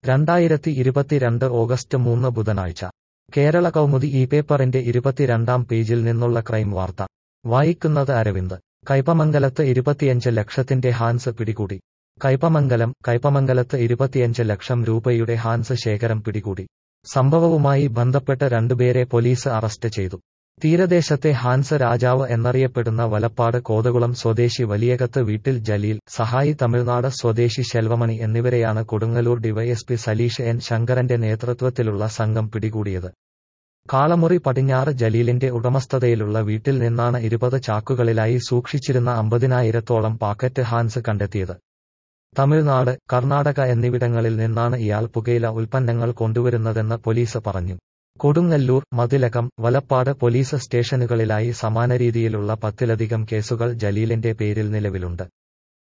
രണ്ടായിരത്തി ഇരുപത്തിരണ്ട് ഓഗസ്റ്റ് മൂന്ന് ബുധനാഴ്ച കേരള കൗമുദി ഈ പേപ്പറിന്റെ ഇരുപത്തിരണ്ടാം പേജിൽ നിന്നുള്ള ക്രൈം വാർത്ത വായിക്കുന്നത് അരവിന്ദ് കൈപ്പമംഗലത്ത് ഇരുപത്തിയഞ്ച് ലക്ഷത്തിന്റെ ഹാൻസ് പിടികൂടി കൈപ്പമംഗലം കൈപ്പമംഗലത്ത് ഇരുപത്തിയഞ്ച് ലക്ഷം രൂപയുടെ ഹാൻസ് ശേഖരം പിടികൂടി സംഭവവുമായി ബന്ധപ്പെട്ട് രണ്ടുപേരെ പോലീസ് അറസ്റ്റ് ചെയ്തു തീരദേശത്തെ ഹാൻസ് രാജാവ് എന്നറിയപ്പെടുന്ന വലപ്പാട് കോതകുളം സ്വദേശി വലിയകത്ത് വീട്ടിൽ ജലീൽ സഹായി തമിഴ്നാട് സ്വദേശി ശെൽവമണി എന്നിവരെയാണ് കൊടുങ്ങല്ലൂർ ഡിവൈഎസ്പി സലീഷ് എൻ ശങ്കരന്റെ നേതൃത്വത്തിലുള്ള സംഘം പിടികൂടിയത് കാളമുറി പടിഞ്ഞാറ് ജലീലിന്റെ ഉടമസ്ഥതയിലുള്ള വീട്ടിൽ നിന്നാണ് ഇരുപത് ചാക്കുകളിലായി സൂക്ഷിച്ചിരുന്ന അമ്പതിനായിരത്തോളം പാക്കറ്റ് ഹാൻസ് കണ്ടെത്തിയത് തമിഴ്നാട് കർണാടക എന്നിവിടങ്ങളിൽ നിന്നാണ് ഇയാൾ പുകയില ഉൽപ്പന്നങ്ങൾ കൊണ്ടുവരുന്നതെന്ന് പോലീസ് പറഞ്ഞു കൊടുങ്ങല്ലൂർ മതിലകം വലപ്പാട് പോലീസ് സ്റ്റേഷനുകളിലായി സമാന രീതിയിലുള്ള പത്തിലധികം കേസുകൾ ജലീലിന്റെ പേരിൽ നിലവിലുണ്ട്